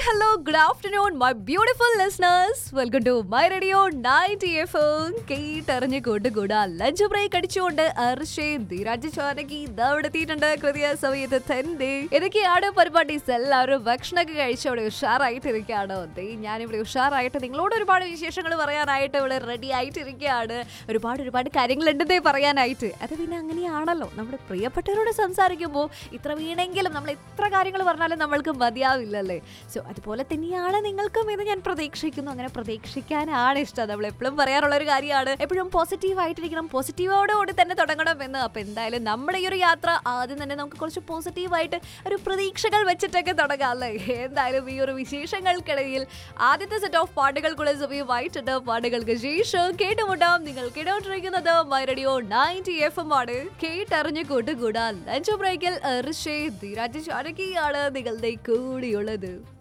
hello, good afternoon, my beautiful listeners. Welcome to my radio 90 FM. കേട്ടറിഞ്ഞ് കൂട്ടുകൂടാ lunch break അടിച്ചുകൊണ്ട് അർഷയും ധീരാജ് ചോനക്കി ഇതവിടെ എത്തിയിട്ടുണ്ട് കൃത്യ സമയത്ത് തന്നെ ഇതൊക്കെയാണ് പരിപാടീസ് എല്ലാവരും ഭക്ഷണമൊക്കെ കഴിച്ചവിടെ ഉഷാറായിട്ടിരിക്കുകയാണ് ദേ ഞാനിവിടെ ഉഷാറായിട്ട് നിങ്ങളോട് ഒരുപാട് വിശേഷങ്ങൾ പറയാനായിട്ട് ഇവിടെ റെഡി ആയിട്ടിരിക്കുകയാണ് ഒരുപാട് ഒരുപാട് കാര്യങ്ങളുണ്ടെന്നേ പറയാനായിട്ട് അത് പിന്നെ അങ്ങനെയാണല്ലോ നമ്മുടെ പ്രിയപ്പെട്ടവരോട് സംസാരിക്കുമ്പോൾ ഇത്ര വീണെങ്കിലും നമ്മൾ എത്ര കാര്യങ്ങൾ പറഞ്ഞാലും നമ്മൾക്ക് മതിയാവില്ലല്ലേ സോ അതുപോലെ തന്നെയാണ് നിങ്ങൾക്കും എന്ന് ഞാൻ പ്രതീക്ഷിക്കുന്നു അങ്ങനെ പ്രതീക്ഷിക്കാനാണ് ഇഷ്ടം നമ്മൾ എപ്പോഴും പറയാറുള്ള ഒരു കാര്യമാണ് എപ്പോഴും പോസിറ്റീവ് ആയിട്ടിരിക്കണം പോസിറ്റീവോടുകൂടി തന്നെ തുടങ്ങണം എന്ന് അപ്പൊ എന്തായാലും നമ്മുടെ ഈ ഒരു യാത്ര ആദ്യം തന്നെ നമുക്ക് കുറച്ച് പോസിറ്റീവായിട്ട് ഒരു പ്രതീക്ഷകൾ വെച്ചിട്ടൊക്കെ തുടങ്ങാം അല്ലേ എന്തായാലും ഈ ഒരു വിശേഷങ്ങൾക്കിടയിൽ ആദ്യത്തെ സെറ്റ് ഓഫ് പാട്ടുകൾക്കുള്ള സമയമായിട്ടുണ്ട് പാട്ടുകൾക്ക് ശേഷം കേട്ടുമുട്ടാം നിങ്ങൾ കേട്ടോണ്ടിരിക്കുന്നത് my radio ninety F M ആണ് കേട്ടറിഞ്ഞു കൂട്ടുകൂടാ ലഞ്ച് ബ്രേക്കിൽ ഋഷേ ധീരാജ് ചാരകിയാണ് നിങ്ങളുടെ കൂടിയുള്ളത്